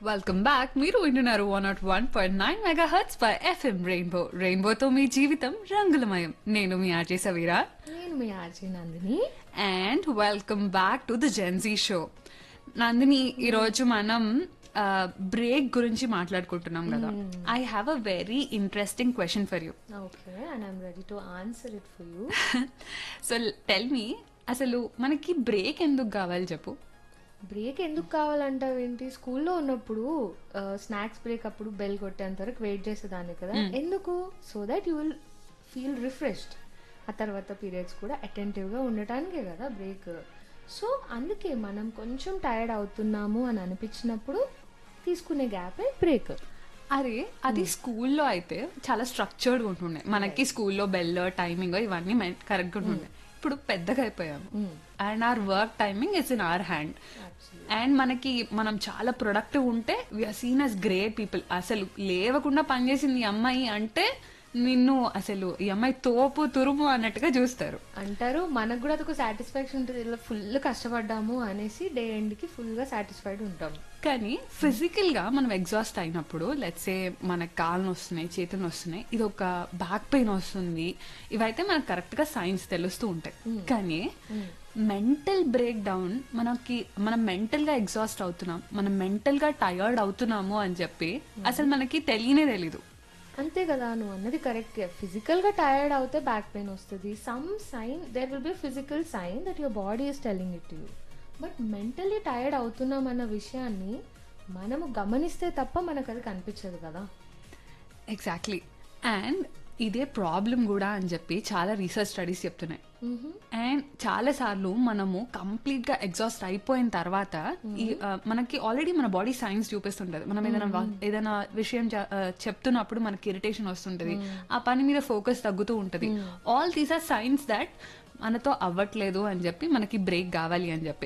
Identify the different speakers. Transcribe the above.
Speaker 1: welcome back మీరు వింటున్నారు one naught one point nine mega hertz by FM rainbow రెయిన్బోతో మీ జీవితం రంగులమయం నేను మీ ఆర్జే సవీరా
Speaker 2: నేను మీ RJ Nandini
Speaker 1: and welcome back to the GenZ show Nandini ఈరోజు మనం బ్రేక్ గురించి మాట్లాడుకుంటున్నాం కదా I have a very interesting question for you
Speaker 2: okay and I'm ready to answer it for you
Speaker 1: so tell me అసలు మనకి బ్రేక్ ఎందుకు కావాలి చెప్పు
Speaker 2: బ్రేక్ ఎందుకు కావాలంటావు ఏంటి స్కూల్లో ఉన్నప్పుడు స్నాక్స్ బ్రేక్ అప్పుడు బెల్ కొట్టేంత వరకు వెయిట్ చేసేదాన్ని కదా ఎందుకు so that you will feel refreshed ఆ తర్వాత పీరియడ్స్ కూడా అటెంటివ్గా ఉండటానికే కదా బ్రేక్ సో అందుకే మనం కొంచెం టైర్డ్ అవుతున్నాము అని అనిపించినప్పుడు తీసుకునే గ్యాపే బ్రేక్
Speaker 1: అరే అది స్కూల్లో అయితే చాలా స్ట్రక్చర్డ్ ఉంటుండే మనకి స్కూల్లో బెల్ టైమింగ్ ఇవన్నీ కరెక్ట్ ఉంటుండే ఇప్పుడు పెద్దగా అయిపోయాము and our work timing is in our hand and మనకి మనం చాలా ప్రొడక్టివ్ ఉంటే we're seen as great people అసలు లేవకుండా పనిచేసింది ఈ అమ్మాయి అంటే నిన్ను అసలు ఈ అమ్మాయి తోపు తురుము అన్నట్టుగా చూస్తారు
Speaker 2: అంటారు మనకు కూడా అదొక సాటిస్ఫాక్షన్ ఉంటుంది ఇలా ఫుల్ కష్టపడ్డాము అనేసి డే ఎండ్ కి ఫుల్ గా సాటిస్ఫైడ్ ఉంటాం
Speaker 1: కానీ ఫిజికల్ గా మనం ఎగ్జాస్ట్ అయినప్పుడు లెట్స్ ఏ మన కాళ్ళు వస్తున్నాయి చేతులు వస్తున్నాయి ఇది ఒక బ్యాక్ పెయిన్ వస్తుంది ఇవైతే మనకు కరెక్ట్ గా సైన్స్ తెలుస్తూ ఉంటాయి కానీ మెంటల్ బ్రేక్ డౌన్ మనకి మనం మెంటల్ గా ఎగ్జాస్ట్ అవుతున్నాం మనం మెంటల్ గా టయర్డ్ అవుతున్నాము అని చెప్పి అసలు మనకి తెలియనే తెలీదు
Speaker 2: అంతే కదా నువ్వు అన్నది కరెక్ట్ ఫిజికల్ గా టైర్డ్ అవుతే బ్యాక్ పెయిన్ వస్తుంది some sign there will be physical sign that your body is telling it you but mentally tired అవుతున్నాం అన్న విషయాన్ని మనము గమనిస్తే తప్ప మనకు అది కనిపించదు కదా
Speaker 1: ఎగ్జాక్ట్లీ అండ్ ఇదే ప్రాబ్లం కూడా అని చెప్పి చాలా రీసెర్చ్ స్టడీస్ చెప్తున్నాయి అండ్ చాలా సార్లు మనము కంప్లీట్ గా ఎగ్జాస్ట్ అయిపోయిన తర్వాత ఈ ఆ, మనకి ఆల్రెడీ మన బాడీ సైన్స్ చూపిస్తుంటది మనం ఏదైనా వా- ఏదైనా విషయం చె- ఆ, చెప్తున్నప్పుడు మనకి ఇరిటేషన్ వస్తుంటది ఆ పని మీద ఫోకస్ తగ్గుతూ ఉంటది all these are signs that మనతో అవ్వట్లేదు అని చెప్పి మనకి బ్రేక్ కావాలి అని చెప్పి